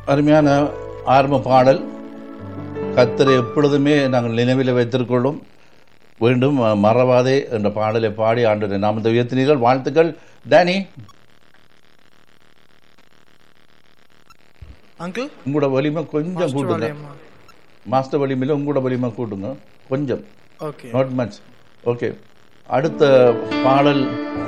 அருமையான ஆரம்ப பாடல் கத்தரை எப்பொழுதுமே நாங்கள் நினைவில் வைத்திருக்கொள்ளும் வேண்டும் அஹ், மறவாதே என்ற பாடலை பாடி ஆண்டு நாமத்தை உயர்த்தினீர்கள் வாழ்த்துக்கள் டேனி அங்கிள் உங்களோட வலிமை கொஞ்சம் கூட்டுங்க மாஸ்டர் வலிமையில் உங்களோட வலிமை கூட்டுங்க கொஞ்சம் ஓகே நாட் மச் ஓகே அடுத்த பாடல்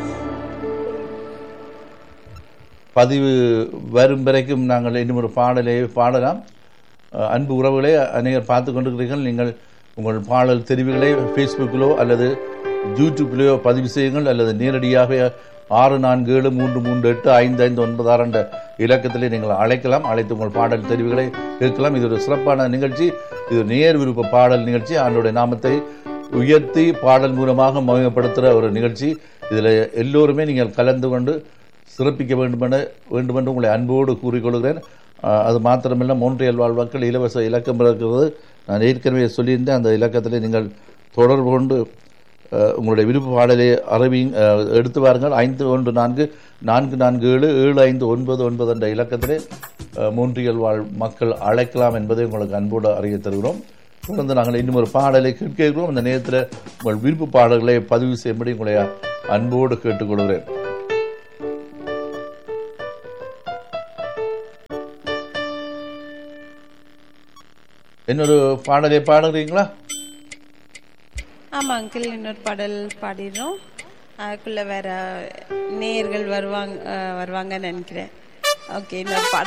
பதிவு வரும் வரைக்கும் நாங்கள் இன்னும் ஒரு பாடலை பாடலாம் அஹ், அன்பு உறவுகளே அநேகர் பார்த்து கொண்டிருக்கிறீர்கள் நீங்கள் உங்கள் பாடல் தெரிவுகளை ஃபேஸ்புக்கிலோ அல்லது யூடியூப்லேயோ பதிவு செய்யுங்கள் அல்லது நேரடியாக ஆறு நான்கு ஏழு மூன்று மூன்று எட்டு ஐந்து ஐந்து ஒன்பது ஆறு என்ற இலக்கத்திலே நீங்கள் அழைக்கலாம் அழைத்து உங்கள் பாடல் தெரிவுகளை கேட்கலாம் இது ஒரு சிறப்பான நிகழ்ச்சி இது நேர் விருப்ப பாடல் நிகழ்ச்சி ஆண்டோடைய நாமத்தை உயர்த்தி பாடல் மூலமாக மகிமைப்படுத்துகிற ஒரு நிகழ்ச்சி இதில் எல்லோருமே நீங்கள் கலந்து கொண்டு சிறப்பிக்க வேண்டுமென வேண்டுமென்று உங்களை அன்போடு கூறிக்கொள்கிறேன் அஹ், அது மாத்திரமல்ல மோன்றியல் வாழ் மக்கள் இலவச இலக்கம் இருக்கிறது நான் ஏற்கனவே சொல்லியிருந்தேன் அந்த இலக்கத்தில் நீங்கள் தொடர்பு கொண்டு அஹ், உங்களுடைய விருப்ப பாடலை அறிவி அஹ், எடுத்து வாருங்கள் ஐந்து ஒன்று நான்கு நான்கு நான்கு ஏழு ஏழு ஐந்து ஒன்பது ஒன்பது என்ற இலக்கத்திலே அஹ், மூன்றியல் வாழ் மக்கள் அழைக்கலாம் என்பதை உங்களுக்கு அன்போடு அறிய தருகிறோம் தொடர்ந்து நாங்கள் இன்னும் ஒரு பாடலை கேட்க இருக்கிறோம் அந்த நேரத்தில் உங்கள் விருப்ப பாடல்களை பதிவு செய்யும்படி உங்களை அன்போடு கேட்டுக்கொள்கிறேன் இன்னொரு பாடலை பாடுறீங்களா ஆமா அங்கிள் இன்னொரு பாடல் பாடிடுறோம் அதுக்குள்ள வேற நேயர்கள் வருவாங்க அஹ், வருவாங்கன்னு நினைக்கிறேன் ஓகே இன்னொரு பாடல்